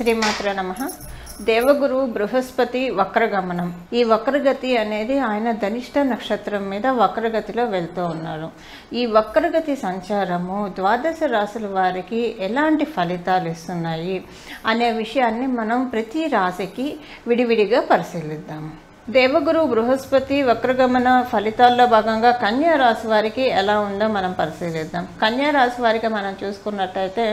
శ్రీమాత్ర నమ దేవగురు బృహస్పతి వక్రగమనం ఈ వక్రగతి అనేది ఆయన ధనిష్ట నక్షత్రం మీద వక్రగతిలో వెళ్తూ ఉన్నారు ఈ వక్రగతి సంచారము ద్వాదశ రాశుల వారికి ఎలాంటి ఫలితాలు ఇస్తున్నాయి అనే విషయాన్ని మనం ప్రతి రాశికి విడివిడిగా పరిశీలిద్దాము దేవగురు బృహస్పతి వక్రగమన ఫలితాల్లో భాగంగా కన్యా రాశి వారికి ఎలా ఉందో మనం పరిశీలిద్దాం కన్యా రాశి వారికి మనం చూసుకున్నట్టయితే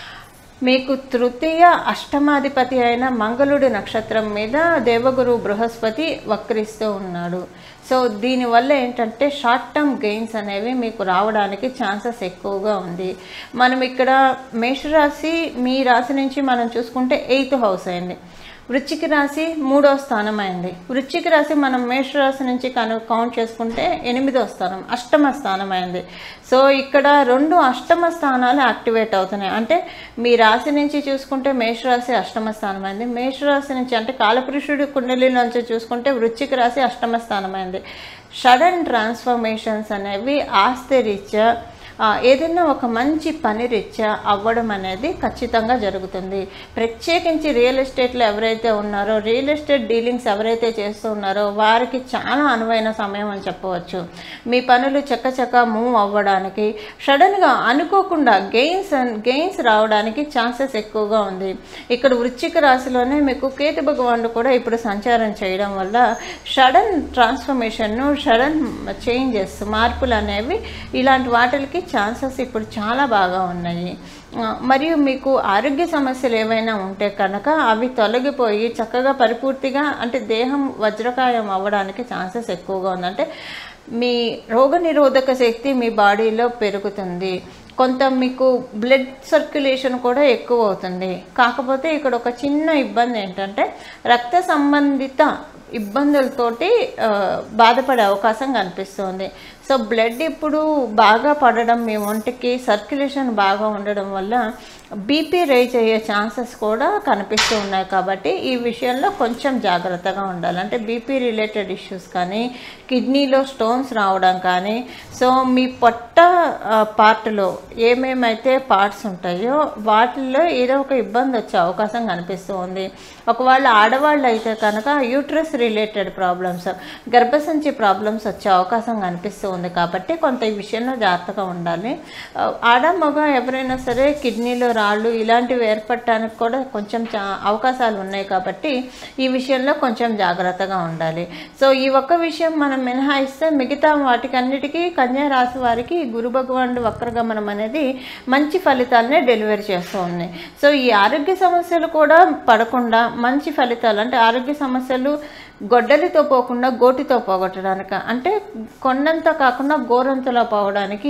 మీకు తృతీయ అష్టమాధిపతి అయిన మంగళుడి నక్షత్రం మీద దేవగురు బృహస్పతి వక్రిస్తూ ఉన్నాడు సో దీనివల్ల ఏంటంటే షార్ట్ టర్మ్ గెయిన్స్ అనేవి మీకు రావడానికి ఛాన్సెస్ ఎక్కువగా ఉంది మనం ఇక్కడ మేషరాశి మీ రాశి నుంచి మనం చూసుకుంటే ఎయిత్ హౌస్ అయింది వృశ్చిక రాశి మూడో స్థానం అయింది వృశ్చిక రాశి మనం మేషరాశి నుంచి కను కౌంట్ చేసుకుంటే ఎనిమిదో స్థానం అష్టమ స్థానం అయింది సో ఇక్కడ రెండు అష్టమ స్థానాలు యాక్టివేట్ అవుతున్నాయి అంటే మీ రాశి నుంచి చూసుకుంటే మేషరాశి అష్టమ స్థానం అయింది మేషరాశి నుంచి అంటే కాలపురుషుడి కుండలి నుంచి చూసుకుంటే వృశ్చిక రాశి అష్టమ స్థానం అయింది సడన్ ట్రాన్స్ఫర్మేషన్స్ అనేవి ఆస్తి రీత్యా ఆ, ఏదైనా ఒక మంచి పని రీత్యా అవ్వడం అనేది ఖచ్చితంగా జరుగుతుంది ప్రత్యేకించి రియల్ ఎస్టేట్లో ఎవరైతే ఉన్నారో రియల్ ఎస్టేట్ డీలింగ్స్ ఎవరైతే చేస్తూ ఉన్నారో వారికి చాలా అనువైన సమయం అని చెప్పవచ్చు మీ పనులు చక్కచక్క మూవ్ అవ్వడానికి సడన్గా అనుకోకుండా గెయిన్స్ గెయిన్స్ రావడానికి ఛాన్సెస్ ఎక్కువగా ఉంది ఇక్కడ వృశ్చిక రాశిలోనే మీకు కేతు భగవానుడు కూడా ఇప్పుడు సంచారం చేయడం వల్ల సడన్ ట్రాన్స్ఫర్మేషన్ను సడన్ చేంజెస్ మార్పులు అనేవి ఇలాంటి వాటికి ఛాన్సెస్ ఇప్పుడు చాలా బాగా ఉన్నాయి ఆ, మరియు మీకు ఆరోగ్య సమస్యలు ఏవైనా ఉంటే కనుక అవి తొలగిపోయి చక్కగా పరిపూర్తిగా అంటే దేహం వజ్రకాయం అవ్వడానికి ఛాన్సెస్ ఎక్కువగా ఉంది అంటే మీ రోగనిరోధక శక్తి మీ బాడీలో పెరుగుతుంది కొంత మీకు బ్లడ్ సర్క్యులేషన్ కూడా ఎక్కువ అవుతుంది కాకపోతే ఇక్కడ ఒక చిన్న ఇబ్బంది ఏంటంటే రక్త సంబంధిత ఇబ్బందులతోటి ఆ, బాధపడే అవకాశం కనిపిస్తుంది సో బ్లడ్ ఇప్పుడు బాగా పడడం మీ ఒంటికి సర్క్యులేషన్ బాగా ఉండడం వల్ల బీపీ రైజ్ అయ్యే ఛాన్సెస్ కూడా కనిపిస్తూ ఉన్నాయి కాబట్టి ఈ విషయంలో కొంచెం జాగ్రత్తగా ఉండాలి అంటే బీపీ రిలేటెడ్ ఇష్యూస్ కానీ కిడ్నీలో స్టోన్స్ రావడం కానీ సో మీ పొట్ట ఆ, పార్ట్లో ఏమేమైతే పార్ట్స్ ఉంటాయో వాటిల్లో ఏదో ఒక ఇబ్బంది వచ్చే అవకాశం కనిపిస్తూ ఉంది ఒకవేళ ఆడవాళ్ళు అయితే కనుక యూట్రస్ రిలేటెడ్ ప్రాబ్లమ్స్ గర్భసంచి ప్రాబ్లమ్స్ వచ్చే అవకాశం కనిపిస్తూ ఉంది కాబట్టి కొంత ఈ విషయంలో జాగ్రత్తగా ఉండాలి ఆ, ఆడ మగ ఎవరైనా సరే కిడ్నీలో రాళ్ళు ఇలాంటివి ఏర్పడటానికి కూడా కొంచెం చా అవకాశాలు ఉన్నాయి కాబట్టి ఈ విషయంలో కొంచెం జాగ్రత్తగా ఉండాలి సో ఈ ఒక్క విషయం మనం మినహాయిస్తే మిగతా వాటికన్నిటికీ కన్యా రాశి వారికి గురు భగవానుడు వక్రగమనం అనేది మంచి ఫలితాలనే డెలివరీ చేస్తూ ఉంది సో ఈ ఆరోగ్య సమస్యలు కూడా పడకుండా మంచి ఫలితాలు అంటే ఆరోగ్య సమస్యలు గొడ్డలితో పోకుండా గోటితో పోగొట్టడానికి అంటే కొండంత కాకుండా గోరంతలో పోవడానికి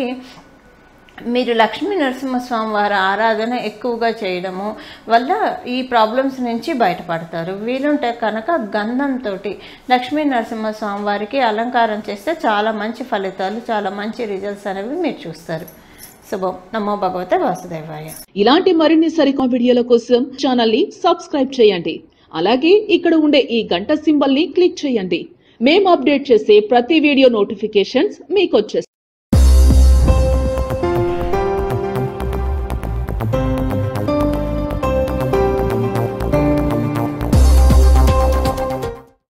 మీరు లక్ష్మీ నరసింహస్వామి వారి ఆరాధన ఎక్కువగా చేయడము వల్ల ఈ ప్రాబ్లమ్స్ నుంచి బయటపడతారు వీలుంటే కనుక గంధంతో లక్ష్మీ నరసింహస్వామి వారికి అలంకారం చేస్తే చాలా మంచి ఫలితాలు చాలా మంచి రిజల్ట్స్ అనేవి మీరు చూస్తారు శుభం నమో భగవతే వాసుదేవాయ ఇలాంటి మరిన్ని సరికొత్త వీడియోల కోసం ఛానల్ ని సబ్స్క్రైబ్ చేయండి అలాగే ఇక్కడ ఉండే ఈ గంట సింబల్ ని క్లిక్ చేయండి మేము అప్డేట్ చేసే ప్రతి వీడియో నోటిఫికేషన్స్ మీకు వచ్చేస్తాయి